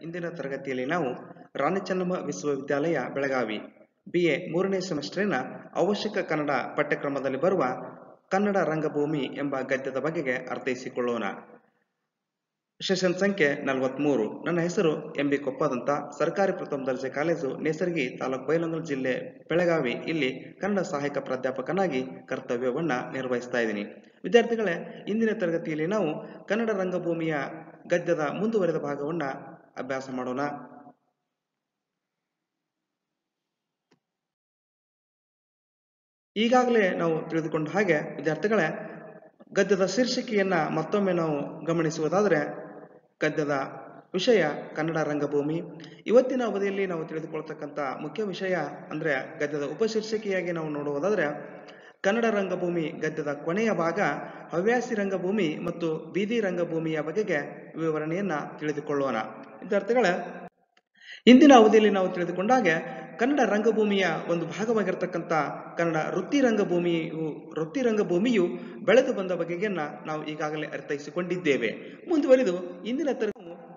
ಇಂದಿನ ತರಗತಿಯಲ್ಲಿ ನಾವು ರಾಣಿ ಚೆನ್ನಮ್ಮ ವಿಶ್ವವಿದ್ಯಾಲಯ ಬೆಳಗಾವಿ ಬಿ ಎ ಮೂರನೇ ಸೆಮಿಸ್ಟರಿನ ಅವಶ್ಯಕ ಕನ್ನಡ ಪಠ್ಯಕ್ರಮದಲ್ಲಿ ಬರುವ ಕನ್ನಡ ರಂಗಭೂಮಿ ಎಂಬ ಗದ್ಯದ ಬಗೆಗೆ ಅರ್ಥೈಸಿಕೊಳ್ಳೋಣ ಸೆಷನ್ ಸಂಖ್ಯೆ ನಲವತ್ಮೂರು ನನ್ನ ಹೆಸರು ಎಂ ಬಿ ಕೊಪ್ಪದಂತ ಸರ್ಕಾರಿ ಪ್ರಥಮ ದರ್ಜೆ ಕಾಲೇಜು ನೇಸರ್ಗಿ ತಾಲೂಕು ಬೈಲಹೊಂಗಲ ಜಿಲ್ಲೆ ಬೆಳಗಾವಿ ಇಲ್ಲಿ ಕನ್ನಡ ಸಹಾಯಕ ಪ್ರಾಧ್ಯಾಪಕನಾಗಿ ಕರ್ತವ್ಯವನ್ನ ನಿರ್ವಹಿಸ್ತಾ ಇದ್ದೀನಿ ವಿದ್ಯಾರ್ಥಿಗಳೇ ಇಂದಿನ ತರಗತಿಯಲ್ಲಿ ನಾವು ಕನ್ನಡ ರಂಗಭೂಮಿಯ ಗದ್ಯದ ಮುಂದುವರೆದ ಭಾಗವನ್ನ ಅಭ್ಯಾಸ ಮಾಡೋಣ ಈಗಾಗಲೇ ನಾವು ತಿಳಿದುಕೊಂಡ ಹಾಗೆ ವಿದ್ಯಾರ್ಥಿಗಳೇ ಗದ್ಯದ ಶೀರ್ಷಿಕೆಯನ್ನ ಮತ್ತೊಮ್ಮೆ ನಾವು ಗಮನಿಸುವುದಾದರೆ ಗದ್ಯದ ವಿಷಯ ಕನ್ನಡ ರಂಗಭೂಮಿ ಇವತ್ತಿನ ಅವಧಿಯಲ್ಲಿ ನಾವು ತಿಳಿದುಕೊಳ್ತಕ್ಕಂಥ ಮುಖ್ಯ ವಿಷಯ ಅಂದ್ರೆ ಗದ್ಯದ ಉಪಶೀರ್ಷಿಕೆಯಾಗಿ ನಾವು ನೋಡುವುದಾದ್ರೆ ಕನ್ನಡ ರಂಗಭೂಮಿ ಗದ್ಯದ ಕೊನೆಯ ಭಾಗ ಹವ್ಯಾಸಿ ರಂಗಭೂಮಿ ಮತ್ತು ಬೀದಿ ರಂಗಭೂಮಿಯ ಬಗೆಗೆ ವಿವರಣೆಯನ್ನ ತಿಳಿದುಕೊಳ್ಳೋಣ ವಿದ್ಯಾರ್ಥಿಗಳ ಇಂದಿನ ಅವಧಿಯಲ್ಲಿ ನಾವು ತಿಳಿದುಕೊಂಡಾಗ ಕನ್ನಡ ರಂಗಭೂಮಿಯ ಒಂದು ಭಾಗವಾಗಿರ್ತಕ್ಕಂಥ ಕನ್ನಡ ವೃತ್ತಿ ರಂಗಭೂಮಿಯು ವೃತ್ತಿ ರಂಗಭೂಮಿಯು ಬೆಳೆದು ಬಂದ ಬಗೆಗೆನ್ನ ನಾವು ಈಗಾಗಲೇ ಅರ್ಥೈಸಿಕೊಂಡಿದ್ದೇವೆ ಮುಂದುವರಿದು ಇಂದಿನ ತರಗತಿ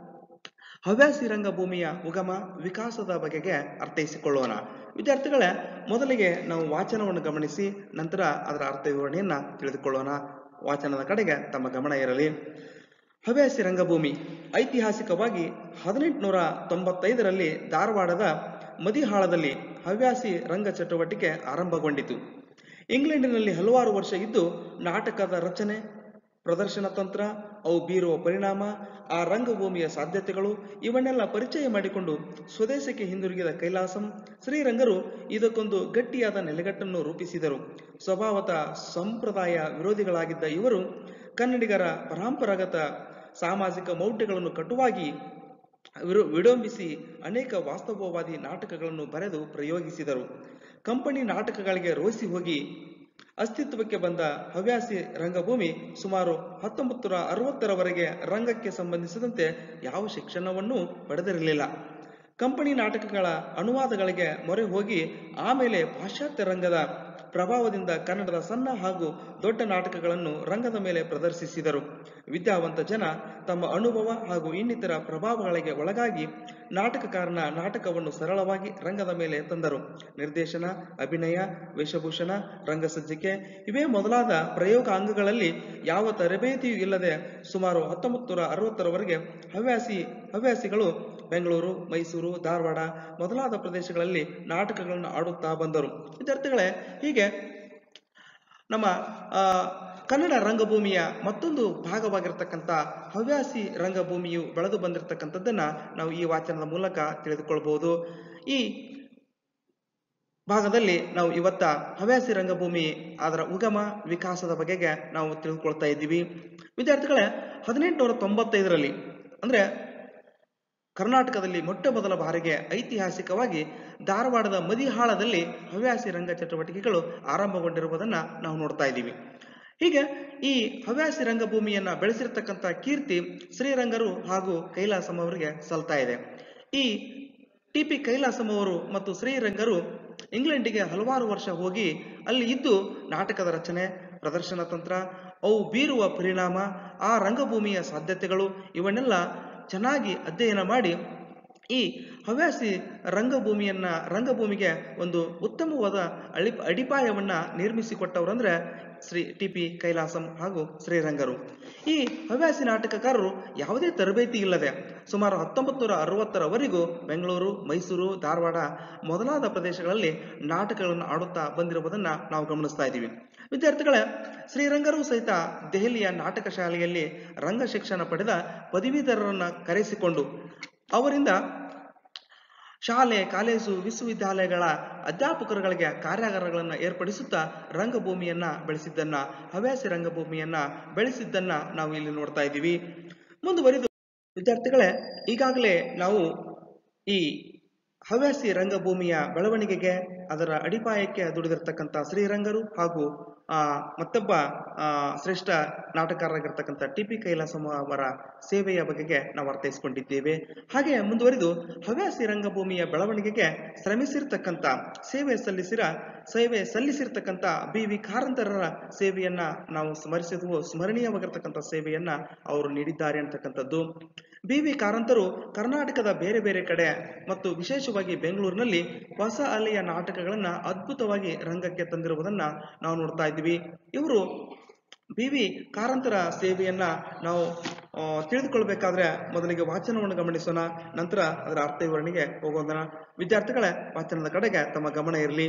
ಹವ್ಯಾಸಿ ರಂಗಭೂಮಿಯ ಉಗಮ ವಿಕಾಸದ ಬಗೆಗೆ ಅರ್ಥೈಸಿಕೊಳ್ಳೋಣ ವಿದ್ಯಾರ್ಥಿಗಳೇ ಮೊದಲಿಗೆ ನಾವು ವಾಚನವನ್ನು ಗಮನಿಸಿ ನಂತರ ಅದರ ಅರ್ಥ ವಿವರಣೆಯನ್ನ ತಿಳಿದುಕೊಳ್ಳೋಣ ವಾಚನದ ಕಡೆಗೆ ತಮ್ಮ ಗಮನ ಇರಲಿ ಹವ್ಯಾಸಿ ರಂಗಭೂಮಿ ಐತಿಹಾಸಿಕವಾಗಿ ಹದಿನೆಂಟುನೂರ ತೊಂಬತ್ತೈದರಲ್ಲಿ ಧಾರವಾಡದ ಮದಿಹಾಳದಲ್ಲಿ ಹವ್ಯಾಸಿ ರಂಗ ಚಟುವಟಿಕೆ ಆರಂಭಗೊಂಡಿತು ಇಂಗ್ಲೆಂಡಿನಲ್ಲಿ ಹಲವಾರು ವರ್ಷ ಇದ್ದು ನಾಟಕದ ರಚನೆ ಪ್ರದರ್ಶನ ತಂತ್ರ ಅವು ಬೀರುವ ಪರಿಣಾಮ ಆ ರಂಗಭೂಮಿಯ ಸಾಧ್ಯತೆಗಳು ಇವನ್ನೆಲ್ಲ ಪರಿಚಯ ಮಾಡಿಕೊಂಡು ಸ್ವದೇಶಕ್ಕೆ ಹಿಂದಿರುಗಿದ ಕೈಲಾಸಂ ಶ್ರೀರಂಗರು ಇದಕ್ಕೊಂದು ಗಟ್ಟಿಯಾದ ನೆಲೆಗಟ್ಟನ್ನು ರೂಪಿಸಿದರು ಸ್ವಭಾವತಃ ಸಂಪ್ರದಾಯ ವಿರೋಧಿಗಳಾಗಿದ್ದ ಇವರು ಕನ್ನಡಿಗರ ಪರಂಪರಾಗತ ಸಾಮಾಜಿಕ ಮೌಢ್ಯಗಳನ್ನು ಕಟುವಾಗಿ ವಿರು ವಿಡಂಬಿಸಿ ಅನೇಕ ವಾಸ್ತವವಾದಿ ನಾಟಕಗಳನ್ನು ಬರೆದು ಪ್ರಯೋಗಿಸಿದರು ಕಂಪನಿ ನಾಟಕಗಳಿಗೆ ರೋಸಿ ಹೋಗಿ ಅಸ್ತಿತ್ವಕ್ಕೆ ಬಂದ ಹವ್ಯಾಸಿ ರಂಗಭೂಮಿ ಸುಮಾರು ಹತ್ತೊಂಬತ್ತು ನೂರ ಅರವತ್ತರವರೆಗೆ ರಂಗಕ್ಕೆ ಸಂಬಂಧಿಸಿದಂತೆ ಯಾವ ಶಿಕ್ಷಣವನ್ನೂ ಪಡೆದಿರಲಿಲ್ಲ ಕಂಪನಿ ನಾಟಕಗಳ ಅನುವಾದಗಳಿಗೆ ಮೊರೆ ಹೋಗಿ ಆಮೇಲೆ ಪಾಶ್ಚಾತ್ಯ ರಂಗದ ಪ್ರಭಾವದಿಂದ ಕನ್ನಡದ ಸಣ್ಣ ಹಾಗೂ ದೊಡ್ಡ ನಾಟಕಗಳನ್ನು ರಂಗದ ಮೇಲೆ ಪ್ರದರ್ಶಿಸಿದರು ವಿದ್ಯಾವಂತ ಜನ ತಮ್ಮ ಅನುಭವ ಹಾಗೂ ಇನ್ನಿತರ ಪ್ರಭಾವಗಳಿಗೆ ಒಳಗಾಗಿ ನಾಟಕಕಾರನ ನಾಟಕವನ್ನು ಸರಳವಾಗಿ ರಂಗದ ಮೇಲೆ ತಂದರು ನಿರ್ದೇಶನ ಅಭಿನಯ ವೇಷಭೂಷಣ ರಂಗಸಜ್ಜಿಕೆ ಇವೇ ಮೊದಲಾದ ಪ್ರಯೋಗಾಂಗಗಳಲ್ಲಿ ಯಾವ ತರಬೇತಿಯೂ ಇಲ್ಲದೆ ಸುಮಾರು ಹತ್ತೊಂಬತ್ತು ನೂರ ಅರವತ್ತರವರೆಗೆ ಹವ್ಯಾಸಿ ಹವ್ಯಾಸಿಗಳು ಬೆಂಗಳೂರು ಮೈಸೂರು ಧಾರವಾಡ ಮೊದಲಾದ ಪ್ರದೇಶಗಳಲ್ಲಿ ನಾಟಕಗಳನ್ನು ಆಡುತ್ತಾ ಬಂದರು ವಿದ್ಯಾರ್ಥಿಗಳೇ ಹೀಗೆ ನಮ್ಮ ಆ, ಕನ್ನಡ ರಂಗಭೂಮಿಯ ಮತ್ತೊಂದು ಭಾಗವಾಗಿರ್ತಕ್ಕಂಥ ಹವ್ಯಾಸಿ ರಂಗಭೂಮಿಯು ಬೆಳೆದು ಬಂದಿರತಕ್ಕಂಥದ್ದನ್ನ ನಾವು ಈ ವಾಚನದ ಮೂಲಕ ತಿಳಿದುಕೊಳ್ಬಹುದು ಈ ಭಾಗದಲ್ಲಿ ನಾವು ಇವತ್ತ ಹವ್ಯಾಸಿ ರಂಗಭೂಮಿ ಅದರ ಉಗಮ ವಿಕಾಸದ ಬಗೆಗೆ ನಾವು ತಿಳಿದುಕೊಳ್ತಾ ಇದ್ದೀವಿ ವಿದ್ಯಾರ್ಥಿಗಳೇ ಹದಿನೆಂಟುನೂರ ತೊಂಬತ್ತೈದರಲ್ಲಿ ಅಂದ್ರೆ ಕರ್ನಾಟಕದಲ್ಲಿ ಮೊಟ್ಟ ಮೊದಲ ಬಾರಿಗೆ ಐತಿಹಾಸಿಕವಾಗಿ ಧಾರವಾಡದ ಮದಿಹಾಳದಲ್ಲಿ ಹವ್ಯಾಸಿ ರಂಗ ಚಟುವಟಿಕೆಗಳು ಆರಂಭಗೊಂಡಿರುವುದನ್ನ ನಾವು ನೋಡ್ತಾ ಇದ್ದೀವಿ ಹೀಗೆ ಈ ಹವ್ಯಾಸಿ ರಂಗಭೂಮಿಯನ್ನ ಬೆಳೆಸಿರ್ತಕ್ಕಂಥ ಕೀರ್ತಿ ಶ್ರೀರಂಗರು ಹಾಗೂ ಕೈಲಾಸಂ ಅವರಿಗೆ ಸಲ್ತಾ ಇದೆ ಈ ಟಿ ಪಿ ಕೈಲಾಸಂ ಅವರು ಮತ್ತು ಶ್ರೀರಂಗರು ಇಂಗ್ಲೆಂಡಿಗೆ ಹಲವಾರು ವರ್ಷ ಹೋಗಿ ಅಲ್ಲಿ ಇದ್ದು ನಾಟಕದ ರಚನೆ ಪ್ರದರ್ಶನ ತಂತ್ರ ಅವು ಬೀರುವ ಪರಿಣಾಮ ಆ ರಂಗಭೂಮಿಯ ಸಾಧ್ಯತೆಗಳು ಇವನ್ನೆಲ್ಲ ಚೆನ್ನಾಗಿ ಅಧ್ಯಯನ ಮಾಡಿ ಈ ಹವ್ಯಾಸಿ ರಂಗಭೂಮಿಯನ್ನ ರಂಗಭೂಮಿಗೆ ಒಂದು ಉತ್ತಮವಾದ ಅಳಿ ಅಡಿಪಾಯವನ್ನ ನಿರ್ಮಿಸಿಕೊಟ್ಟವರಂದ್ರೆ ಶ್ರೀ ಟಿ ಪಿ ಕೈಲಾಸಂ ಹಾಗೂ ಶ್ರೀರಂಗರು ಈ ಹವ್ಯಾಸಿ ನಾಟಕಕಾರರು ಯಾವುದೇ ತರಬೇತಿ ಇಲ್ಲದೆ ಸುಮಾರು ಹತ್ತೊಂಬತ್ತು ನೂರ ಅರವತ್ತರವರೆಗೂ ಬೆಂಗಳೂರು ಮೈಸೂರು ಧಾರವಾಡ ಮೊದಲಾದ ಪ್ರದೇಶಗಳಲ್ಲಿ ನಾಟಕಗಳನ್ನು ಆಡುತ್ತಾ ಬಂದಿರುವುದನ್ನ ನಾವು ಗಮನಿಸ್ತಾ ಇದ್ದೀವಿ ವಿದ್ಯಾರ್ಥಿಗಳೇ ಶ್ರೀರಂಗರು ಸಹಿತ ದೆಹಲಿಯ ನಾಟಕ ಶಾಲೆಯಲ್ಲಿ ರಂಗ ಶಿಕ್ಷಣ ಪಡೆದ ಪದವೀಧರರನ್ನ ಕರೆಸಿಕೊಂಡು ಅವರಿಂದ ಶಾಲೆ ಕಾಲೇಜು ವಿಶ್ವವಿದ್ಯಾಲಯಗಳ ಅಧ್ಯಾಪಕರುಗಳಿಗೆ ಕಾರ್ಯಾಗಾರಗಳನ್ನು ಏರ್ಪಡಿಸುತ್ತಾ ರಂಗಭೂಮಿಯನ್ನ ಬೆಳೆಸಿದ್ದನ್ನ ಹವ್ಯಾಸಿ ರಂಗಭೂಮಿಯನ್ನ ಬೆಳೆಸಿದ್ದನ್ನ ನಾವು ಇಲ್ಲಿ ನೋಡ್ತಾ ಇದ್ದೀವಿ ಮುಂದುವರಿದು ವಿದ್ಯಾರ್ಥಿಗಳೇ ಈಗಾಗಲೇ ನಾವು ಈ ಹವ್ಯಾಸಿ ರಂಗಭೂಮಿಯ ಬೆಳವಣಿಗೆಗೆ ಅದರ ಅಡಿಪಾಯಕ್ಕೆ ದುಡಿದಿರ್ತಕ್ಕಂಥ ಶ್ರೀರಂಗರು ಹಾಗೂ ಆ ಮತ್ತೊಬ್ಬ ಆ ಶ್ರೇಷ್ಠ ನಾಟಕರಾಗಿರ್ತಕ್ಕಂಥ ಟಿ ಪಿ ಕೈಲಾಸಂ ಅವರ ಸೇವೆಯ ಬಗೆಗೆ ನಾವು ಅರ್ಥೈಸಿಕೊಂಡಿದ್ದೇವೆ ಹಾಗೆ ಮುಂದುವರಿದು ಹವ್ಯಾಸಿ ರಂಗಭೂಮಿಯ ಬೆಳವಣಿಗೆಗೆ ಶ್ರಮಿಸಿರ್ತಕ್ಕಂಥ ಸೇವೆ ಸಲ್ಲಿಸಿರ ಸೇವೆ ಸಲ್ಲಿಸಿರ್ತಕ್ಕಂಥ ಬಿ ವಿ ಕಾರಂತರರ ಸೇವೆಯನ್ನ ನಾವು ಸ್ಮರಿಸಿದ್ವು ಸ್ಮರಣೀಯವಾಗಿರ್ತಕ್ಕಂಥ ಸೇವೆಯನ್ನ ಅವರು ನೀಡಿದ್ದಾರೆ ಅಂತಕ್ಕಂಥದ್ದು ಬಿ ವಿ ಕಾರಂತರು ಕರ್ನಾಟಕದ ಬೇರೆ ಬೇರೆ ಕಡೆ ಮತ್ತು ವಿಶೇಷವಾಗಿ ಬೆಂಗಳೂರಿನಲ್ಲಿ ಹೊಸ ಅಲೆಯ ನಾಟಕಗಳನ್ನ ಅದ್ಭುತವಾಗಿ ರಂಗಕ್ಕೆ ತಂದಿರುವುದನ್ನ ನಾವು ನೋಡ್ತಾ ಇದ್ದೀವಿ ಇವರು ಬಿ ವಿ ಕಾರಂತರ ಸೇವೆಯನ್ನ ನಾವು ಆ, ತಿಳಿದುಕೊಳ್ಬೇಕಾದ್ರೆ ಮೊದಲಿಗೆ ವಾಚನವನ್ನು ಗಮನಿಸೋಣ ನಂತರ ಅದರ ಅರ್ಥ ವಿವರಣೆಗೆ ಹೋಗೋಣ ವಿದ್ಯಾರ್ಥಿಗಳೇ ವಾಚನದ ಕಡೆಗೆ ತಮ್ಮ ಗಮನ ಇರಲಿ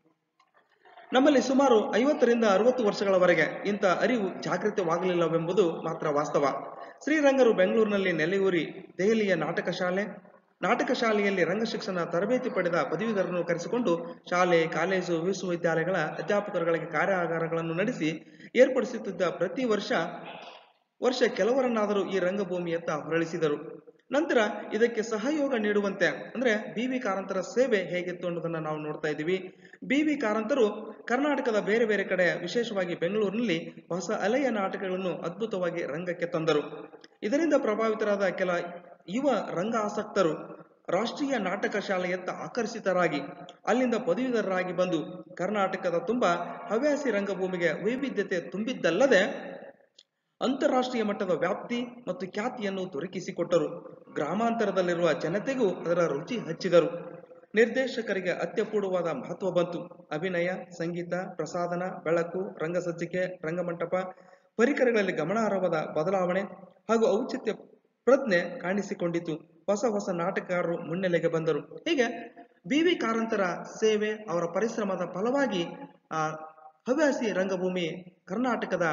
ನಮ್ಮಲ್ಲಿ ಸುಮಾರು ಐವತ್ತರಿಂದ ಅರವತ್ತು ವರ್ಷಗಳವರೆಗೆ ಇಂಥ ಅರಿವು ಜಾಗೃತವಾಗಲಿಲ್ಲವೆಂಬುದು ಮಾತ್ರ ವಾಸ್ತವ ಶ್ರೀರಂಗರು ಬೆಂಗಳೂರಿನಲ್ಲಿ ನೆಲೆಯೂರಿ ದೆಹಲಿಯ ನಾಟಕ ಶಾಲೆ ನಾಟಕ ಶಾಲೆಯಲ್ಲಿ ರಂಗ ಶಿಕ್ಷಣ ತರಬೇತಿ ಪಡೆದ ಪದವೀಧರರನ್ನು ಕರೆಸಿಕೊಂಡು ಶಾಲೆ ಕಾಲೇಜು ವಿಶ್ವವಿದ್ಯಾಲಯಗಳ ಅಧ್ಯಾಪಕರುಗಳಿಗೆ ಕಾರ್ಯಾಗಾರಗಳನ್ನು ನಡೆಸಿ ಏರ್ಪಡಿಸುತ್ತಿದ್ದ ಪ್ರತಿ ವರ್ಷ ವರ್ಷ ಕೆಲವರನ್ನಾದರೂ ಈ ರಂಗಭೂಮಿಯತ್ತ ಹೊರಳಿಸಿದರು ನಂತರ ಇದಕ್ಕೆ ಸಹಯೋಗ ನೀಡುವಂತೆ ಅಂದ್ರೆ ಬಿ ವಿ ಕಾರಂತರ ಸೇವೆ ಹೇಗಿತ್ತು ಅನ್ನೋದನ್ನ ನಾವು ನೋಡ್ತಾ ಇದ್ದೀವಿ ಬಿ ವಿ ಕಾರಂತರು ಕರ್ನಾಟಕದ ಬೇರೆ ಬೇರೆ ಕಡೆ ವಿಶೇಷವಾಗಿ ಬೆಂಗಳೂರಿನಲ್ಲಿ ಹೊಸ ಅಲೆಯ ನಾಟಕಗಳನ್ನು ಅದ್ಭುತವಾಗಿ ರಂಗಕ್ಕೆ ತಂದರು ಇದರಿಂದ ಪ್ರಭಾವಿತರಾದ ಕೆಲ ಯುವ ರಂಗ ಆಸಕ್ತರು ರಾಷ್ಟ್ರೀಯ ನಾಟಕ ಶಾಲೆಯತ್ತ ಆಕರ್ಷಿತರಾಗಿ ಅಲ್ಲಿಂದ ಪದವೀಧರರಾಗಿ ಬಂದು ಕರ್ನಾಟಕದ ತುಂಬ ಹವ್ಯಾಸಿ ರಂಗಭೂಮಿಗೆ ವೈವಿಧ್ಯತೆ ತುಂಬಿದ್ದಲ್ಲದೆ ಅಂತಾರಾಷ್ಟ್ರೀಯ ಮಟ್ಟದ ವ್ಯಾಪ್ತಿ ಮತ್ತು ಖ್ಯಾತಿಯನ್ನು ದೊರಕಿಸಿಕೊಟ್ಟರು ಗ್ರಾಮಾಂತರದಲ್ಲಿರುವ ಜನತೆಗೂ ಅದರ ರುಚಿ ಹಚ್ಚಿದರು ನಿರ್ದೇಶಕರಿಗೆ ಅತ್ಯಪೂರ್ವವಾದ ಮಹತ್ವ ಬಂತು ಅಭಿನಯ ಸಂಗೀತ ಪ್ರಸಾದನ ಬೆಳಕು ರಂಗಸಜ್ಜಿಕೆ ರಂಗಮಂಟಪ ಪರಿಕರಗಳಲ್ಲಿ ಗಮನಾರ್ಹವಾದ ಬದಲಾವಣೆ ಹಾಗೂ ಔಚಿತ್ಯ ಪ್ರಜ್ಞೆ ಕಾಣಿಸಿಕೊಂಡಿತು ಹೊಸ ಹೊಸ ನಾಟಕಗಾರರು ಮುನ್ನೆಲೆಗೆ ಬಂದರು ಹೀಗೆ ಬಿ ವಿ ಕಾರಂತರ ಸೇವೆ ಅವರ ಪರಿಶ್ರಮದ ಫಲವಾಗಿ ಆ ಹವ್ಯಾಸಿ ರಂಗಭೂಮಿ ಕರ್ನಾಟಕದ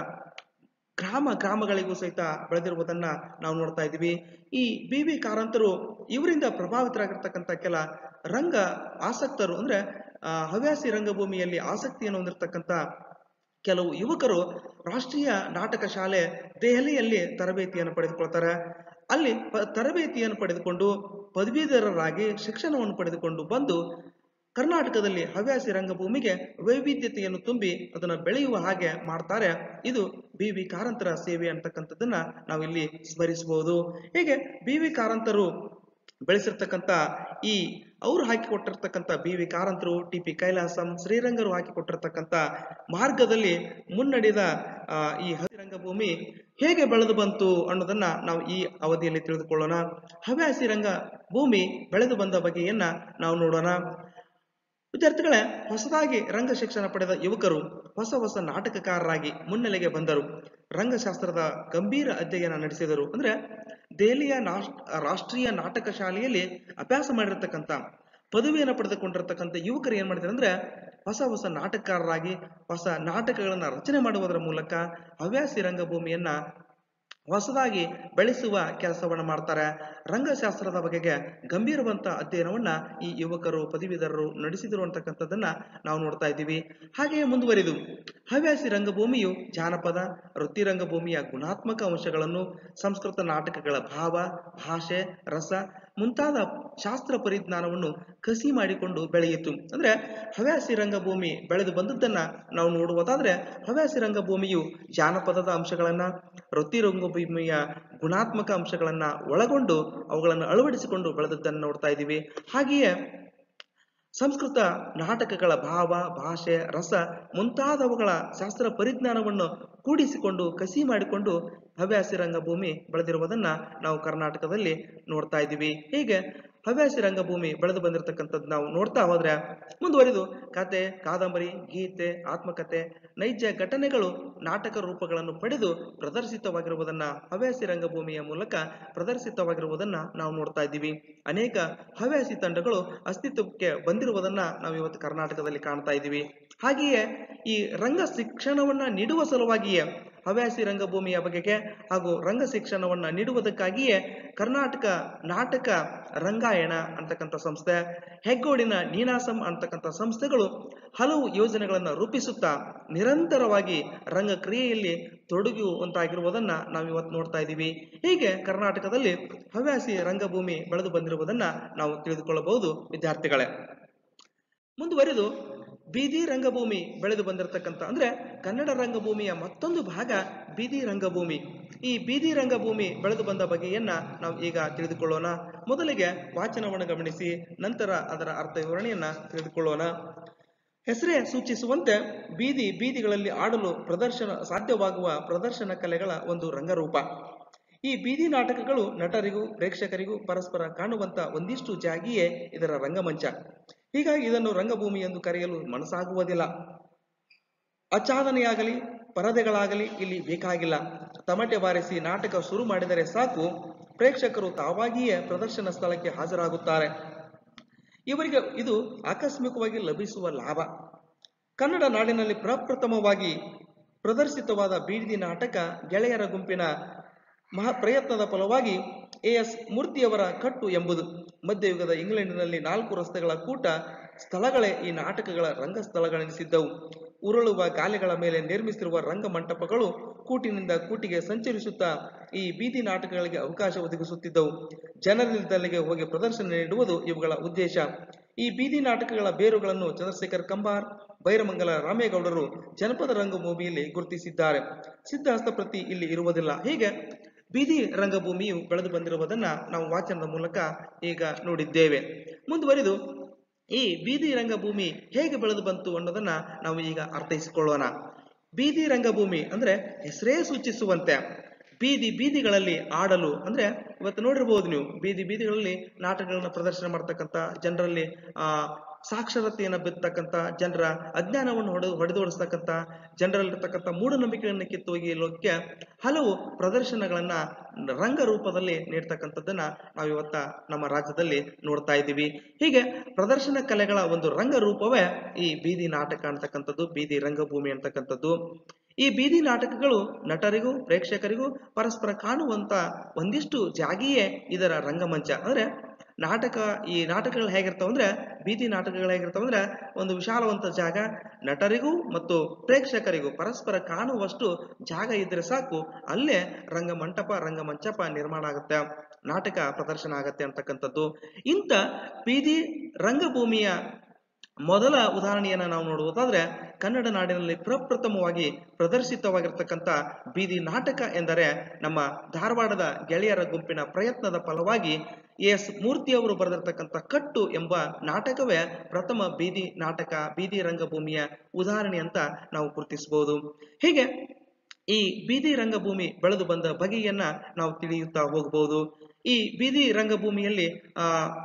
ಗ್ರಾಮ ಗ್ರಾಮಗಳಿಗೂ ಸಹಿತ ಬೆಳೆದಿರುವುದನ್ನ ನಾವು ನೋಡ್ತಾ ಇದ್ದೀವಿ ಈ ಬಿ ವಿ ಕಾರಂತರು ಇವರಿಂದ ಪ್ರಭಾವಿತರಾಗಿರ್ತಕ್ಕಂಥ ಕೆಲ ರಂಗ ಆಸಕ್ತರು ಅಂದ್ರೆ ಆ, ಹವ್ಯಾಸಿ ರಂಗಭೂಮಿಯಲ್ಲಿ ಆಸಕ್ತಿಯನ್ನು ಹೊಂದಿರತಕ್ಕಂಥ ಕೆಲವು ಯುವಕರು ರಾಷ್ಟ್ರೀಯ ನಾಟಕ ಶಾಲೆ ದೆಹಲಿಯಲ್ಲಿ ತರಬೇತಿಯನ್ನು ಪಡೆದುಕೊಳ್ತಾರೆ ಅಲ್ಲಿ ಪ- ತರಬೇತಿಯನ್ನು ಪಡೆದುಕೊಂಡು ಪದವೀಧರರಾಗಿ ಶಿಕ್ಷಣವನ್ನು ಪಡೆದುಕೊಂಡು ಬಂದು ಕರ್ನಾಟಕದಲ್ಲಿ ಹವ್ಯಾಸಿ ರಂಗಭೂಮಿಗೆ ವೈವಿಧ್ಯತೆಯನ್ನು ತುಂಬಿ ಅದನ್ನು ಬೆಳೆಯುವ ಹಾಗೆ ಮಾಡ್ತಾರೆ ಇದು ಬಿ ವಿ ಕಾರಂತರ ಸೇವೆ ಅಂತಕ್ಕಂಥದ್ದನ್ನ ನಾವಿಲ್ಲಿ ಸ್ಮರಿಸಬಹುದು ಹೀಗೆ ಬಿ ವಿ ಕಾರಂತರು ಬೆಳೆಸಿರ್ತಕ್ಕಂಥ ಈ ಅವರು ಹಾಕಿಕೊಟ್ಟಿರ್ತಕ್ಕಂಥ ಬಿ ವಿ ಕಾರಂತರು ಟಿ ಪಿ ಕೈಲಾಸಂ ಶ್ರೀರಂಗರು ಹಾಕಿಕೊಟ್ಟಿರ್ತಕ್ಕಂಥ ಮಾರ್ಗದಲ್ಲಿ ಮುನ್ನಡೆದ ಆ, ಈ ಹವ್ಯಾಸಿ ರಂಗಭೂಮಿ ಹೇಗೆ ಬೆಳೆದು ಬಂತು ಅನ್ನೋದನ್ನ ನಾವು ಈ ಅವಧಿಯಲ್ಲಿ ತಿಳಿದುಕೊಳ್ಳೋಣ ಹವ್ಯಾಸಿ ರಂಗ ಭೂಮಿ ಬೆಳೆದು ಬಂದ ಬಗೆಯನ್ನ ನಾವು ನೋಡೋಣ ವಿದ್ಯಾರ್ಥಿಗಳೇ ಹೊಸದಾಗಿ ರಂಗ ಶಿಕ್ಷಣ ಪಡೆದ ಯುವಕರು ಹೊಸ ಹೊಸ ನಾಟಕಕಾರರಾಗಿ ಮುನ್ನೆಲೆಗೆ ಬಂದರು ರಂಗಶಾಸ್ತ್ರದ ಗಂಭೀರ ಅಧ್ಯಯನ ನಡೆಸಿದರು ಅಂದ್ರೆ ದೆಹಲಿಯ ನಾಶ್- ರಾಷ್ಟ್ರೀಯ ನಾಟಕ ಶಾಲೆಯಲ್ಲಿ ಅಭ್ಯಾಸ ಮಾಡಿರ್ತಕ್ಕಂಥ ಪದವಿಯನ್ನು ಪಡೆದುಕೊಂಡಿರ್ತಕ್ಕಂಥ ಯುವಕರು ಏನ್ ಮಾಡಿದ್ದಾರೆ ಅಂದ್ರೆ ಹೊಸ ಹೊಸ ನಾಟಕಕಾರರಾಗಿ ಹೊಸ ನಾಟಕಗಳನ್ನ ರಚನೆ ಮಾಡುವುದರ ಮೂಲಕ ಹವ್ಯಾಸಿ ರಂಗಭೂಮಿಯನ್ನ ಹೊಸದಾಗಿ ಬೆಳೆಸುವ ಕೆಲಸವನ್ನ ಮಾಡ್ತಾರೆ ರಂಗಶಾಸ್ತ್ರದ ಬಗೆಗೆ ಗಂಭೀರವಂತ ಅಧ್ಯಯನವನ್ನ ಈ ಯುವಕರು ಪದವೀಧರರು ನಡೆಸಿದರು ಅಂತಕ್ಕಂಥದ್ದನ್ನ ನಾವು ನೋಡ್ತಾ ಇದ್ದೀವಿ ಹಾಗೆಯೇ ಮುಂದುವರಿದು ಹವ್ಯಾಸಿ ರಂಗಭೂಮಿಯು ಜಾನಪದ ವೃತ್ತಿ ರಂಗಭೂಮಿಯ ಗುಣಾತ್ಮಕ ಅಂಶಗಳನ್ನು ಸಂಸ್ಕೃತ ನಾಟಕಗಳ ಭಾವ ಭಾಷೆ ರಸ ಮುಂತಾದ ಶಾಸ್ತ್ರ ಪರಿಜ್ಞಾನವನ್ನು ಕಸಿ ಮಾಡಿಕೊಂಡು ಬೆಳೆಯಿತು ಅಂದ್ರೆ ಹವ್ಯಾಸಿ ರಂಗಭೂಮಿ ಬೆಳೆದು ಬಂದದ್ದನ್ನ ನಾವು ನೋಡುವುದಾದ್ರೆ ಹವ್ಯಾಸಿ ರಂಗಭೂಮಿಯು ಜಾನಪದದ ಅಂಶಗಳನ್ನ ವೃತ್ತಿ ರಂಗಭೂಮಿಯ ಗುಣಾತ್ಮಕ ಅಂಶಗಳನ್ನ ಒಳಗೊಂಡು ಅವುಗಳನ್ನು ಅಳವಡಿಸಿಕೊಂಡು ಬೆಳೆದದ್ದನ್ನು ನೋಡ್ತಾ ಇದ್ದೀವಿ ಹಾಗೆಯೇ ಸಂಸ್ಕೃತ ನಾಟಕಗಳ ಭಾವ ಭಾಷೆ ರಸ ಮುಂತಾದವುಗಳ ಶಾಸ್ತ್ರ ಪರಿಜ್ಞಾನವನ್ನು ಕೂಡಿಸಿಕೊಂಡು ಕಸಿ ಮಾಡಿಕೊಂಡು ಹವ್ಯಾಸಿ ರಂಗಭೂಮಿ ಬೆಳೆದಿರುವುದನ್ನ ನಾವು ಕರ್ನಾಟಕದಲ್ಲಿ ನೋಡ್ತಾ ಇದ್ದೀವಿ ಹೀಗೆ ಹವ್ಯಾಸಿ ರಂಗಭೂಮಿ ಬೆಳೆದು ಬಂದಿರತಕ್ಕಂಥದ್ದು ನಾವು ನೋಡ್ತಾ ಹೋದ್ರೆ ಮುಂದುವರಿದು ಕತೆ ಕಾದಂಬರಿ ಗೀತೆ ಆತ್ಮಕತೆ ನೈಜ ಘಟನೆಗಳು ನಾಟಕ ರೂಪಗಳನ್ನು ಪಡೆದು ಪ್ರದರ್ಶಿತವಾಗಿರುವುದನ್ನ ಹವ್ಯಾಸಿ ರಂಗಭೂಮಿಯ ಮೂಲಕ ಪ್ರದರ್ಶಿತವಾಗಿರುವುದನ್ನ ನಾವು ನೋಡ್ತಾ ಇದ್ದೀವಿ ಅನೇಕ ಹವ್ಯಾಸಿ ತಂಡಗಳು ಅಸ್ತಿತ್ವಕ್ಕೆ ಬಂದಿರುವುದನ್ನ ನಾವು ಇವತ್ತು ಕರ್ನಾಟಕದಲ್ಲಿ ಕಾಣ್ತಾ ಇದ್ದೀವಿ ಹಾಗೆಯೇ ಈ ರಂಗ ಶಿಕ್ಷಣವನ್ನ ನೀಡುವ ಸಲುವಾಗಿಯೇ ಹವ್ಯಾಸಿ ರಂಗಭೂಮಿಯ ಬಗೆಗೆ ಹಾಗೂ ರಂಗ ಶಿಕ್ಷಣವನ್ನ ನೀಡುವುದಕ್ಕಾಗಿಯೇ ಕರ್ನಾಟಕ ನಾಟಕ ರಂಗಾಯಣ ಅಂತಕ್ಕಂಥ ಸಂಸ್ಥೆ ಹೆಗ್ಗೋಡಿನ ನೀನಾಸಂ ಅಂತಕ್ಕಂಥ ಸಂಸ್ಥೆಗಳು ಹಲವು ಯೋಜನೆಗಳನ್ನು ರೂಪಿಸುತ್ತಾ ನಿರಂತರವಾಗಿ ರಂಗ ಕ್ರಿಯೆಯಲ್ಲಿ ತೊಡಗುವಂತಾಗಿರುವುದನ್ನ ನಾವು ಇವತ್ತು ನೋಡ್ತಾ ಇದ್ದೀವಿ ಹೀಗೆ ಕರ್ನಾಟಕದಲ್ಲಿ ಹವ್ಯಾಸಿ ರಂಗಭೂಮಿ ಬೆಳೆದು ಬಂದಿರುವುದನ್ನ ನಾವು ತಿಳಿದುಕೊಳ್ಳಬಹುದು ವಿದ್ಯಾರ್ಥಿಗಳೇ ಮುಂದುವರಿದು ಬೀದಿ ರಂಗಭೂಮಿ ಬೆಳೆದು ಬಂದಿರತಕ್ಕಂಥ ಅಂದ್ರೆ ಕನ್ನಡ ರಂಗಭೂಮಿಯ ಮತ್ತೊಂದು ಭಾಗ ಬೀದಿ ರಂಗಭೂಮಿ ಈ ಬೀದಿ ರಂಗಭೂಮಿ ಬೆಳೆದು ಬಂದ ಬಗೆಯನ್ನ ನಾವು ಈಗ ತಿಳಿದುಕೊಳ್ಳೋಣ ಮೊದಲಿಗೆ ವಾಚನವನ್ನು ಗಮನಿಸಿ ನಂತರ ಅದರ ಅರ್ಥ ವಿವರಣೆಯನ್ನ ತಿಳಿದುಕೊಳ್ಳೋಣ ಹೆಸರೇ ಸೂಚಿಸುವಂತೆ ಬೀದಿ ಬೀದಿಗಳಲ್ಲಿ ಆಡಲು ಪ್ರದರ್ಶನ ಸಾಧ್ಯವಾಗುವ ಪ್ರದರ್ಶನ ಕಲೆಗಳ ಒಂದು ರಂಗರೂಪ ಈ ಬೀದಿ ನಾಟಕಗಳು ನಟರಿಗೂ ಪ್ರೇಕ್ಷಕರಿಗೂ ಪರಸ್ಪರ ಕಾಣುವಂತ ಒಂದಿಷ್ಟು ಜಾಗಿಯೇ ಇದರ ರಂಗಮಂಚ ಹೀಗಾಗಿ ಇದನ್ನು ರಂಗಭೂಮಿ ಎಂದು ಕರೆಯಲು ಮನಸ್ಸಾಗುವುದಿಲ್ಲ ಆಚ್ಛಾದನೆಯಾಗಲಿ ಪರದೆಗಳಾಗಲಿ ಇಲ್ಲಿ ಬೇಕಾಗಿಲ್ಲ ತಮಟೆ ಬಾರಿಸಿ ನಾಟಕ ಶುರು ಮಾಡಿದರೆ ಸಾಕು ಪ್ರೇಕ್ಷಕರು ತಾವಾಗಿಯೇ ಪ್ರದರ್ಶನ ಸ್ಥಳಕ್ಕೆ ಹಾಜರಾಗುತ್ತಾರೆ ಇವರಿಗೆ ಇದು ಆಕಸ್ಮಿಕವಾಗಿ ಲಭಿಸುವ ಲಾಭ ಕನ್ನಡ ನಾಡಿನಲ್ಲಿ ಪ್ರಪ್ರಥಮವಾಗಿ ಪ್ರದರ್ಶಿತವಾದ ಬೀದಿ ನಾಟಕ ಗೆಳೆಯರ ಗುಂಪಿನ ಮಹಾ ಪ್ರಯತ್ನದ ಫಲವಾಗಿ ಎ ಎಸ್ ಮೂರ್ತಿಯವರ ಕಟ್ಟು ಎಂಬುದು ಮಧ್ಯಯುಗದ ಇಂಗ್ಲೆಂಡಿನಲ್ಲಿ ನಾಲ್ಕು ರಸ್ತೆಗಳ ಕೂಟ ಸ್ಥಳಗಳೇ ಈ ನಾಟಕಗಳ ರಂಗಸ್ಥಳಗಳೆನಿಸಿದ್ದವು ಉರುಳುವ ಗಾಲಿಗಳ ಮೇಲೆ ನಿರ್ಮಿಸಿರುವ ರಂಗಮಂಟಪಗಳು ಕೂಟಿನಿಂದ ಕೂಟಿಗೆ ಸಂಚರಿಸುತ್ತಾ ಈ ಬೀದಿ ನಾಟಕಗಳಿಗೆ ಅವಕಾಶ ಒದಗಿಸುತ್ತಿದ್ದವು ಜನರಿದ್ದಲ್ಲಿಗೆ ಹೋಗಿ ಪ್ರದರ್ಶನ ನೀಡುವುದು ಇವುಗಳ ಉದ್ದೇಶ ಈ ಬೀದಿ ನಾಟಕಗಳ ಬೇರುಗಳನ್ನು ಚಂದ್ರಶೇಖರ್ ಕಂಬಾರ್ ಬೈರಮಂಗಲ ರಾಮೇಗೌಡರು ಜನಪದ ರಂಗಭೂಮಿಯಲ್ಲಿ ಗುರುತಿಸಿದ್ದಾರೆ ಸಿದ್ಧಹಸ್ತ ಪ್ರತಿ ಇಲ್ಲಿ ಇರುವುದಿಲ್ಲ ಹೀಗೆ ಬೀದಿ ರಂಗಭೂಮಿಯು ಬೆಳೆದು ಬಂದಿರುವುದನ್ನ ನಾವು ವಾಚನದ ಮೂಲಕ ಈಗ ನೋಡಿದ್ದೇವೆ ಮುಂದುವರಿದು ಈ ಬೀದಿ ರಂಗಭೂಮಿ ಹೇಗೆ ಬೆಳೆದು ಬಂತು ಅನ್ನೋದನ್ನ ನಾವು ಈಗ ಅರ್ಥೈಸಿಕೊಳ್ಳೋಣ ಬೀದಿ ರಂಗಭೂಮಿ ಅಂದ್ರೆ ಹೆಸರೇ ಸೂಚಿಸುವಂತೆ ಬೀದಿ ಬೀದಿಗಳಲ್ಲಿ ಆಡಲು ಅಂದ್ರೆ ಇವತ್ತು ನೋಡಿರ್ಬೋದು ನೀವು ಬೀದಿ ಬೀದಿಗಳಲ್ಲಿ ನಾಟಕಗಳನ್ನ ಪ್ರದರ್ಶನ ಮಾಡ್ತಕ್ಕಂಥ ಜನರಲ್ಲಿ ಆ ಸಾಕ್ಷರತೆಯನ್ನು ಬಿತ್ತಕ್ಕಂಥ ಜನರ ಅಜ್ಞಾನವನ್ನು ಹೊಡೆ ಹೊಡೆದೋಡಿಸ್ತಕ್ಕಂಥ ಜನರಲ್ಲಿರ್ತಕ್ಕಂಥ ಮೂಢನಂಬಿಕೆಯನ್ನು ಕಿತ್ತೊಗೆಯಲಿಕ್ಕೆ ಹಲವು ಪ್ರದರ್ಶನಗಳನ್ನ ರಂಗ ರೂಪದಲ್ಲಿ ನೀಡ್ತಕ್ಕಂಥದ್ದನ್ನ ನಾವು ಇವತ್ತ ನಮ್ಮ ರಾಜ್ಯದಲ್ಲಿ ನೋಡ್ತಾ ಇದ್ದೀವಿ ಹೀಗೆ ಪ್ರದರ್ಶನ ಕಲೆಗಳ ಒಂದು ರಂಗ ರೂಪವೇ ಈ ಬೀದಿ ನಾಟಕ ಅಂತಕ್ಕಂಥದ್ದು ಬೀದಿ ರಂಗಭೂಮಿ ಅಂತಕ್ಕಂಥದ್ದು ಈ ಬೀದಿ ನಾಟಕಗಳು ನಟರಿಗೂ ಪ್ರೇಕ್ಷಕರಿಗೂ ಪರಸ್ಪರ ಕಾಣುವಂತ ಒಂದಿಷ್ಟು ಜಾಗಿಯೇ ಇದರ ರಂಗಮಂಚ ಅಂದ್ರೆ ನಾಟಕ ಈ ನಾಟಕಗಳು ಹೇಗಿರ್ತಾವ ಅಂದ್ರೆ ಬೀದಿ ನಾಟಕಗಳು ಹೇಗಿರ್ತಾವ ಅಂದ್ರೆ ಒಂದು ವಿಶಾಲವಂತ ಜಾಗ ನಟರಿಗೂ ಮತ್ತು ಪ್ರೇಕ್ಷಕರಿಗೂ ಪರಸ್ಪರ ಕಾಣುವಷ್ಟು ಜಾಗ ಇದ್ರೆ ಸಾಕು ಅಲ್ಲೇ ರಂಗಮಂಟಪ ರಂಗಮಂಚಪ ನಿರ್ಮಾಣ ಆಗುತ್ತೆ ನಾಟಕ ಪ್ರದರ್ಶನ ಆಗತ್ತೆ ಅಂತಕ್ಕಂಥದ್ದು ಇಂಥ ಬೀದಿ ರಂಗಭೂಮಿಯ ಮೊದಲ ಉದಾಹರಣೆಯನ್ನ ನಾವು ನೋಡುವುದಾದ್ರೆ ಕನ್ನಡ ನಾಡಿನಲ್ಲಿ ಪ್ರಪ್ರಥಮವಾಗಿ ಪ್ರದರ್ಶಿತವಾಗಿರ್ತಕ್ಕಂಥ ಬೀದಿ ನಾಟಕ ಎಂದರೆ ನಮ್ಮ ಧಾರವಾಡದ ಗೆಳೆಯರ ಗುಂಪಿನ ಪ್ರಯತ್ನದ ಫಲವಾಗಿ ಎಸ್ ಮೂರ್ತಿಯವರು ಬರೆದಿರ್ತಕ್ಕಂಥ ಕಟ್ಟು ಎಂಬ ನಾಟಕವೇ ಪ್ರಥಮ ಬೀದಿ ನಾಟಕ ಬೀದಿ ರಂಗಭೂಮಿಯ ಉದಾಹರಣೆ ಅಂತ ನಾವು ಗುರುತಿಸಬಹುದು ಹೀಗೆ ಈ ಬೀದಿ ರಂಗಭೂಮಿ ಬೆಳೆದು ಬಂದ ಬಗೆಯನ್ನ ನಾವು ತಿಳಿಯುತ್ತಾ ಹೋಗಬಹುದು ಈ ಬೀದಿ ರಂಗಭೂಮಿಯಲ್ಲಿ ಆ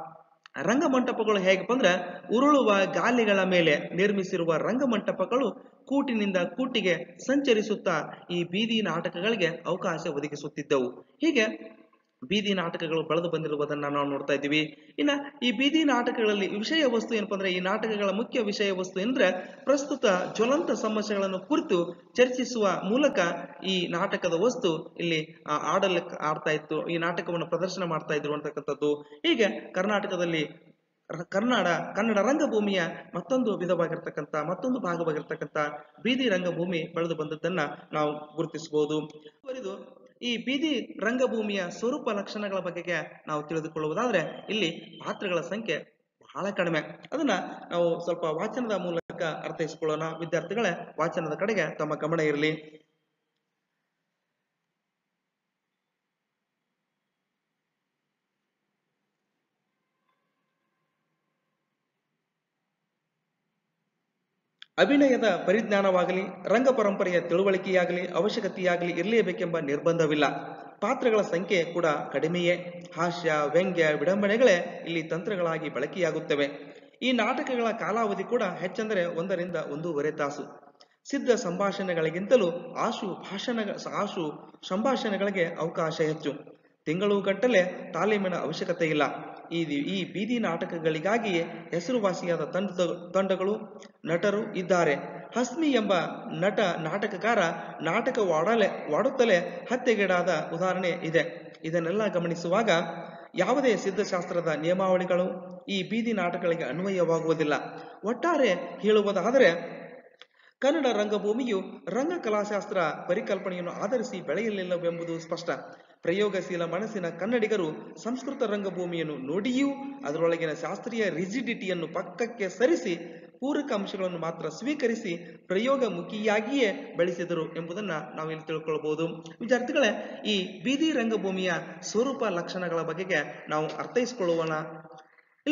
ರಂಗಮಂಟಪಗಳು ಹೇಗಪ್ಪ ಅಂದ್ರೆ ಉರುಳುವ ಗಾಲಿಗಳ ಮೇಲೆ ನಿರ್ಮಿಸಿರುವ ರಂಗಮಂಟಪಗಳು ಕೂಟಿನಿಂದ ಕೂಟಿಗೆ ಸಂಚರಿಸುತ್ತಾ ಈ ಬೀದಿ ನಾಟಕಗಳಿಗೆ ಅವಕಾಶ ಒದಗಿಸುತ್ತಿದ್ದವು ಹೀಗೆ ಬೀದಿ ನಾಟಕಗಳು ಬೆಳೆದು ಬಂದಿರುವುದನ್ನ ನಾವು ನೋಡ್ತಾ ಇದ್ದೀವಿ ಇನ್ನ ಈ ಬೀದಿ ನಾಟಕಗಳಲ್ಲಿ ವಿಷಯ ವಸ್ತು ಏನಪ್ಪ ಅಂದ್ರೆ ಈ ನಾಟಕಗಳ ಮುಖ್ಯ ವಿಷಯ ವಸ್ತು ಅಂದ್ರೆ ಪ್ರಸ್ತುತ ಜ್ವಲಂತ ಸಮಸ್ಯೆಗಳನ್ನು ಕುರಿತು ಚರ್ಚಿಸುವ ಮೂಲಕ ಈ ನಾಟಕದ ವಸ್ತು ಇಲ್ಲಿ ಆ, ಆಡಲಿಕ್ಕೆ ಆಡ್ತಾ ಇತ್ತು ಈ ನಾಟಕವನ್ನು ಪ್ರದರ್ಶನ ಮಾಡ್ತಾ ಇದ್ರು ಅಂತಕ್ಕಂಥದ್ದು ಹೀಗೆ ಕರ್ನಾಟಕದಲ್ಲಿ ರ- ಕನ್ನಡ ಕನ್ನಡ ರಂಗಭೂಮಿಯ ಮತ್ತೊಂದು ವಿಧವಾಗಿರ್ತಕ್ಕಂಥ ಮತ್ತೊಂದು ಭಾಗವಾಗಿರ್ತಕ್ಕಂಥ ಬೀದಿ ರಂಗಭೂಮಿ ಬೆಳೆದು ಬಂದದ್ದನ್ನ ನಾವು ಗುರುತಿಸಬಹುದು ಮುಂದುವರಿದು ಈ ಬೀದಿ ರಂಗಭೂಮಿಯ ಸ್ವರೂಪ ಲಕ್ಷಣಗಳ ಬಗೆಗೆ ನಾವು ತಿಳಿದುಕೊಳ್ಳುವುದಾದ್ರೆ ಇಲ್ಲಿ ಪಾತ್ರಗಳ ಸಂಖ್ಯೆ ಬಹಳ ಕಡಿಮೆ ಅದನ್ನ ನಾವು ಸ್ವಲ್ಪ ವಾಚನದ ಮೂಲಕ ಅರ್ಥೈಸಿಕೊಳ್ಳೋಣ ವಿದ್ಯಾರ್ಥಿಗಳೇ ವಾಚನದ ಕಡೆಗೆ ತಮ್ಮ ಗಮನ ಇರಲಿ ಅಭಿನಯದ ಪರಿಜ್ಞಾನವಾಗಲಿ ರಂಗ ಪರಂಪರೆಯ ತಿಳುವಳಿಕೆಯಾಗಲಿ ಅವಶ್ಯಕತೆಯಾಗಲಿ ಇರಲೇಬೇಕೆಂಬ ನಿರ್ಬಂಧವಿಲ್ಲ ಪಾತ್ರಗಳ ಸಂಖ್ಯೆ ಕೂಡ ಕಡಿಮೆಯೇ ಹಾಸ್ಯ ವ್ಯಂಗ್ಯ ವಿಡಂಬನೆಗಳೇ ಇಲ್ಲಿ ತಂತ್ರಗಳಾಗಿ ಬಳಕೆಯಾಗುತ್ತವೆ ಈ ನಾಟಕಗಳ ಕಾಲಾವಧಿ ಕೂಡ ಹೆಚ್ಚೆಂದರೆ ಒಂದರಿಂದ ಒಂದೂವರೆ ತಾಸು ಸಿದ್ಧ ಸಂಭಾಷಣೆಗಳಿಗಿಂತಲೂ ಆಶು ಭಾಷಣ ಆಶು ಸಂಭಾಷಣೆಗಳಿಗೆ ಅವಕಾಶ ಹೆಚ್ಚು ತಿಂಗಳು ಗಟ್ಟಲೆ ತಾಲೀಮಿನ ಅವಶ್ಯಕತೆ ಇಲ್ಲ ಈ ಈ ಬೀದಿ ನಾಟಕಗಳಿಗಾಗಿಯೇ ಹೆಸರುವಾಸಿಯಾದ ತಂಡ ತಂಡಗಳು ನಟರು ಇದ್ದಾರೆ ಹಸ್ಮಿ ಎಂಬ ನಟ ನಾಟಕಕಾರ ನಾಟಕ ವಾಡಲೆ ವಾಡುತ್ತಲೇ ಹತ್ಯೆಗೀಡಾದ ಉದಾಹರಣೆ ಇದೆ ಇದನ್ನೆಲ್ಲ ಗಮನಿಸುವಾಗ ಯಾವುದೇ ಸಿದ್ಧಶಾಸ್ತ್ರದ ನಿಯಮಾವಳಿಗಳು ಈ ಬೀದಿ ನಾಟಕಗಳಿಗೆ ಅನ್ವಯವಾಗುವುದಿಲ್ಲ ಒಟ್ಟಾರೆ ಹೇಳುವುದಾದರೆ ಕನ್ನಡ ರಂಗಭೂಮಿಯು ರಂಗ ಕಲಾಶಾಸ್ತ್ರ ಪರಿಕಲ್ಪನೆಯನ್ನು ಆಧರಿಸಿ ಬೆಳೆಯಲಿಲ್ಲವೆಂಬುದು ಸ್ಪಷ್ಟ ಪ್ರಯೋಗಶೀಲ ಮನಸ್ಸಿನ ಕನ್ನಡಿಗರು ಸಂಸ್ಕೃತ ರಂಗಭೂಮಿಯನ್ನು ನೋಡಿಯೂ ಅದರೊಳಗಿನ ಶಾಸ್ತ್ರೀಯ ರಿಜಿಡಿಟಿಯನ್ನು ಪಕ್ಕಕ್ಕೆ ಸರಿಸಿ ಪೂರಕ ಅಂಶಗಳನ್ನು ಮಾತ್ರ ಸ್ವೀಕರಿಸಿ ಪ್ರಯೋಗಮುಖಿಯಾಗಿಯೇ ಬೆಳೆಸಿದರು ಎಂಬುದನ್ನ ನಾವು ಇಲ್ಲಿ ತಿಳ್ಕೊಳ್ಬಹುದು ವಿದ್ಯಾರ್ಥಿಗಳೇ ಈ ಬೀದಿ ರಂಗಭೂಮಿಯ ಸ್ವರೂಪ ಲಕ್ಷಣಗಳ ಬಗೆಗೆ ನಾವು ಅರ್ಥೈಸಿಕೊಳ್ಳುವಣ ಇಲ್ಲಿ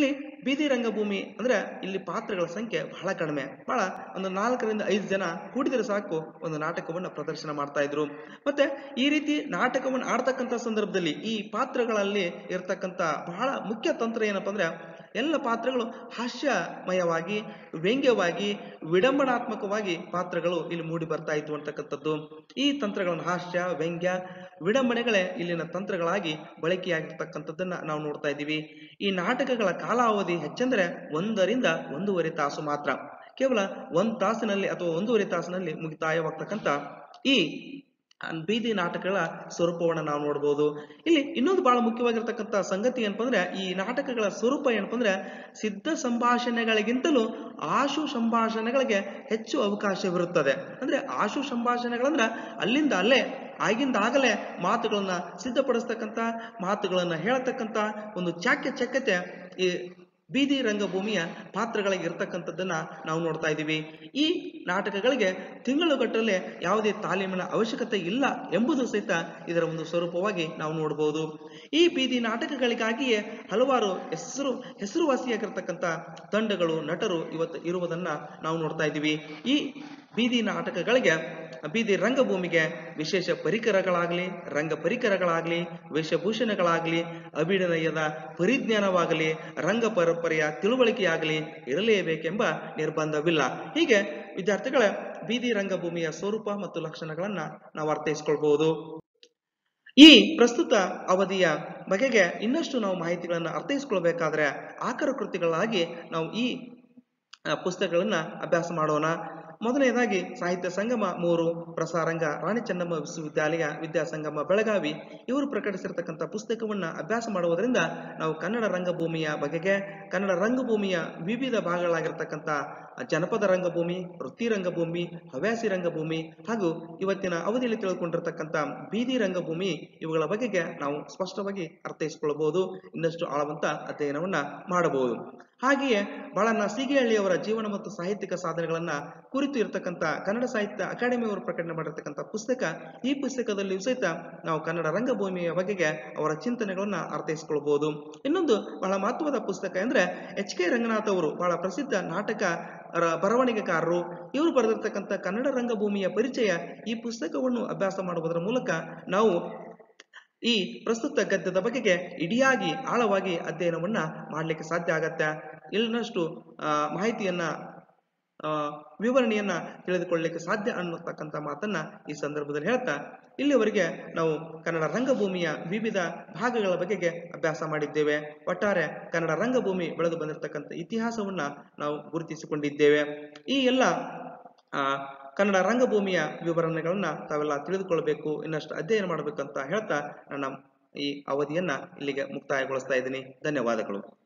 ಬೀದಿ ರಂಗಭೂಮಿ ಅಂದ್ರೆ ಇಲ್ಲಿ ಪಾತ್ರಗಳ ಸಂಖ್ಯೆ ಬಹಳ ಕಡಿಮೆ ಬಹಳ ಒಂದು ನಾಲ್ಕರಿಂದ ಐದು ಜನ ಕೂಡಿದರೆ ಸಾಕು ಒಂದು ನಾಟಕವನ್ನ ಪ್ರದರ್ಶನ ಮಾಡ್ತಾ ಇದ್ರು ಮತ್ತೆ ಈ ರೀತಿ ನಾಟಕವನ್ನು ಆಡ್ತಕ್ಕಂಥ ಸಂದರ್ಭದಲ್ಲಿ ಈ ಪಾತ್ರಗಳಲ್ಲಿ ಇರತಕ್ಕಂಥ ಬಹಳ ಮುಖ್ಯ ತಂತ್ರ ಏನಪ್ಪಾ ಅಂದ್ರೆ ಎಲ್ಲ ಪಾತ್ರಗಳು ಹಾಸ್ಯಮಯವಾಗಿ ವ್ಯಂಗ್ಯವಾಗಿ ವಿಡಂಬನಾತ್ಮಕವಾಗಿ ಪಾತ್ರಗಳು ಇಲ್ಲಿ ಮೂಡಿ ಬರ್ತಾ ಇದ್ವು ಅಂತಕ್ಕಂಥದ್ದು ಈ ತಂತ್ರಗಳನ್ನು ಹಾಸ್ಯ ವ್ಯಂಗ್ಯ ವಿಡಂಬನೆಗಳೇ ಇಲ್ಲಿನ ತಂತ್ರಗಳಾಗಿ ಬಳಕೆಯಾಗಿರ್ತಕ್ಕಂಥದ್ದನ್ನ ನಾವು ನೋಡ್ತಾ ಇದ್ದೀವಿ ಈ ನಾಟಕಗಳ ಕಾಲಾವಧಿ ಹೆಚ್ಚೆಂದರೆ ಒಂದರಿಂದ ಒಂದೂವರೆ ತಾಸು ಮಾತ್ರ ಕೇವಲ ಒಂದು ತಾಸಿನಲ್ಲಿ ಅಥವಾ ಒಂದೂವರೆ ತಾಸಿನಲ್ಲಿ ಮುಗಿತಾಯವಾಗ್ತಕ್ಕಂಥ ಈ ಬೀದಿ ನಾಟಕಗಳ ಸ್ವರೂಪವನ್ನು ನಾವು ನೋಡ್ಬೋದು ಇಲ್ಲಿ ಇನ್ನೊಂದು ಬಹಳ ಮುಖ್ಯವಾಗಿರ್ತಕ್ಕಂಥ ಸಂಗತಿ ಏನಪ್ಪ ಅಂದ್ರೆ ಈ ನಾಟಕಗಳ ಸ್ವರೂಪ ಏನಪ್ಪ ಅಂದ್ರೆ ಸಿದ್ಧ ಸಂಭಾಷಣೆಗಳಿಗಿಂತಲೂ ಆಶು ಸಂಭಾಷಣೆಗಳಿಗೆ ಹೆಚ್ಚು ಅವಕಾಶವಿರುತ್ತದೆ ಅಂದ್ರೆ ಆಶು ಸಂಭಾಷಣೆಗಳಂದ್ರ ಅಲ್ಲಿಂದ ಅಲ್ಲೇ ಆಗಿಂದ ಆಗಲೇ ಮಾತುಗಳನ್ನ ಸಿದ್ಧಪಡಿಸ್ತಕ್ಕಂಥ ಮಾತುಗಳನ್ನ ಹೇಳತಕ್ಕಂಥ ಒಂದು ಚಾಕ್ಯ ಚಕ್ಯತೆ ಈ ಬೀದಿ ರಂಗಭೂಮಿಯ ಪಾತ್ರಗಳಿಗೆ ಇರ್ತಕ್ಕಂಥದ್ದನ್ನ ನಾವು ನೋಡ್ತಾ ಇದ್ದೀವಿ ಈ ನಾಟಕಗಳಿಗೆ ತಿಂಗಳುಗಟ್ಟಲೆ ಯಾವುದೇ ತಾಲೀಮಿನ ಅವಶ್ಯಕತೆ ಇಲ್ಲ ಎಂಬುದು ಸಹಿತ ಇದರ ಒಂದು ಸ್ವರೂಪವಾಗಿ ನಾವು ನೋಡಬಹುದು ಈ ಬೀದಿ ನಾಟಕಗಳಿಗಾಗಿಯೇ ಹಲವಾರು ಹೆಸರು ಹೆಸರುವಾಸಿಯಾಗಿರ್ತಕ್ಕಂಥ ತಂಡಗಳು ನಟರು ಇವತ್ತು ಇರುವುದನ್ನ ನಾವು ನೋಡ್ತಾ ಇದ್ದೀವಿ ಈ ಬೀದಿ ನಾಟಕಗಳಿಗೆ ಬೀದಿ ರಂಗಭೂಮಿಗೆ ವಿಶೇಷ ಪರಿಕರಗಳಾಗಲಿ ರಂಗ ಪರಿಕರಗಳಾಗಲಿ ವೇಷಭೂಷಣಗಳಾಗಲಿ ಅಭಿನಯದ ಪರಿಜ್ಞಾನವಾಗಲಿ ರಂಗ ಪರಂಪರೆಯ ತಿಳುವಳಿಕೆಯಾಗಲಿ ಇರಲೇಬೇಕೆಂಬ ನಿರ್ಬಂಧವಿಲ್ಲ ಹೀಗೆ ವಿದ್ಯಾರ್ಥಿಗಳ ಬೀದಿ ರಂಗಭೂಮಿಯ ಸ್ವರೂಪ ಮತ್ತು ಲಕ್ಷಣಗಳನ್ನ ನಾವು ಅರ್ಥೈಸ್ಕೊಳ್ಬಹುದು ಈ ಪ್ರಸ್ತುತ ಅವಧಿಯ ಬಗೆಗೆ ಇನ್ನಷ್ಟು ನಾವು ಮಾಹಿತಿಗಳನ್ನ ಅರ್ಥೈಸ್ಕೊಳ್ಬೇಕಾದ್ರೆ ಆಕರ ಕೃತಿಗಳಾಗಿ ನಾವು ಈ ಆ, ಪುಸ್ತಕಗಳನ್ನ ಅಭ್ಯಾಸ ಮಾಡೋಣ ಮೊದಲನೇದಾಗಿ ಸಾಹಿತ್ಯ ಸಂಗಮ ಮೂರು ಪ್ರಸಾರಂಗ ರಾಣಿ ಚೆನ್ನಮ್ಮ ವಿಶ್ವವಿದ್ಯಾಲಯ ವಿದ್ಯಾಸಂಗಮ ಬೆಳಗಾವಿ ಇವರು ಪ್ರಕಟಿಸಿರ್ತಕ್ಕಂಥ ಪುಸ್ತಕವನ್ನ ಅಭ್ಯಾಸ ಮಾಡುವುದರಿಂದ ನಾವು ಕನ್ನಡ ರಂಗಭೂಮಿಯ ಬಗೆಗೆ ಕನ್ನಡ ರಂಗಭೂಮಿಯ ವಿವಿಧ ಭಾಗಗಳಾಗಿರ್ತಕ್ಕಂಥ ಜನಪದ ರಂಗಭೂಮಿ ವೃತ್ತಿ ರಂಗಭೂಮಿ ಹವ್ಯಾಸಿ ರಂಗಭೂಮಿ ಹಾಗೂ ಇವತ್ತಿನ ಅವಧಿಯಲ್ಲಿ ತಿಳ್ಕೊಂಡಿರ್ತಕ್ಕಂಥ ಬೀದಿ ರಂಗಭೂಮಿ ಇವುಗಳ ಬಗೆಗೆ ನಾವು ಸ್ಪಷ್ಟವಾಗಿ ಅರ್ಥೈಸಿಕೊಳ್ಳಬಹುದು ಇನ್ನಷ್ಟು ಆಳವಂತ ಅಧ್ಯಯನವನ್ನ ಮಾಡಬಹುದು ಹಾಗೆಯೇ ಬಾಳಣ್ಣ ಸೀಗೆಹಳ್ಳಿಯವರ ಜೀವನ ಮತ್ತು ಸಾಹಿತ್ಯಿಕ ಸಾಧನೆಗಳನ್ನ ಕುರಿತು ಇರತಕ್ಕಂಥ ಕನ್ನಡ ಸಾಹಿತ್ಯ ಅಕಾಡೆಮಿಯವರು ಪ್ರಕಟಣೆ ಮಾಡಿರ್ತಕ್ಕಂಥ ಪುಸ್ತಕ ಈ ಪುಸ್ತಕದಲ್ಲಿಯೂ ಸಹಿತ ನಾವು ಕನ್ನಡ ರಂಗಭೂಮಿಯ ಬಗೆಗೆ ಅವರ ಚಿಂತನೆಗಳನ್ನ ಅರ್ಥೈಸಿಕೊಳ್ಳಬಹುದು ಇನ್ನೊಂದು ಬಹಳ ಮಹತ್ವದ ಪುಸ್ತಕ ಅಂದ್ರೆ ಎಚ್ ಕೆ ರಂಗನಾಥ್ ಅವರು ಬಹಳ ಪ್ರಸಿದ್ಧ ನಾಟಕ ರ- ಬರವಣಿಗೆಕಾರರು ಇವರು ಬರೆದಿರ್ತಕ್ಕಂಥ ಕನ್ನಡ ರಂಗಭೂಮಿಯ ಪರಿಚಯ ಈ ಪುಸ್ತಕವನ್ನು ಅಭ್ಯಾಸ ಮಾಡುವುದರ ಮೂಲಕ ನಾವು ಈ ಪ್ರಸ್ತುತ ಗದ್ಯದ ಬಗೆಗೆ ಇಡಿಯಾಗಿ ಆಳವಾಗಿ ಅಧ್ಯಯನವನ್ನ ಮಾಡಲಿಕ್ಕೆ ಸಾಧ್ಯ ಆಗತ್ತೆ ಇನ್ನಷ್ಟು ಆ, ಮಾಹಿತಿಯನ್ನ ಆ, ವಿವರಣೆಯನ್ನ ತಿಳಿದುಕೊಳ್ಳಲಿಕ್ಕೆ ಸಾಧ್ಯ ಅನ್ನತಕ್ಕಂಥ ಮಾತನ್ನ ಈ ಸಂದರ್ಭದಲ್ಲಿ ಹೇಳ್ತಾ ಇಲ್ಲಿವರೆಗೆ ನಾವು ಕನ್ನಡ ರಂಗಭೂಮಿಯ ವಿವಿಧ ಭಾಗಗಳ ಬಗೆಗೆ ಅಭ್ಯಾಸ ಮಾಡಿದ್ದೇವೆ ಒಟ್ಟಾರೆ ಕನ್ನಡ ರಂಗಭೂಮಿ ಬೆಳೆದು ಬಂದಿರತಕ್ಕಂಥ ಇತಿಹಾಸವನ್ನ ನಾವು ಗುರುತಿಸಿಕೊಂಡಿದ್ದೇವೆ ಈ ಎಲ್ಲ ಆ, ಕನ್ನಡ ರಂಗಭೂಮಿಯ ವಿವರಣೆಗಳನ್ನ ತಾವೆಲ್ಲ ತಿಳಿದುಕೊಳ್ಬೇಕು ಇನ್ನಷ್ಟು ಅಧ್ಯಯನ ಮಾಡಬೇಕಂತ ಹೇಳ್ತಾ ನನ್ನ ಈ ಅವಧಿಯನ್ನ ಇಲ್ಲಿಗೆ ಮುಕ್ತಾಯಗೊಳಿಸ್ತಾ ಇದ್ದೀನಿ ಧನ್ಯವಾದಗಳು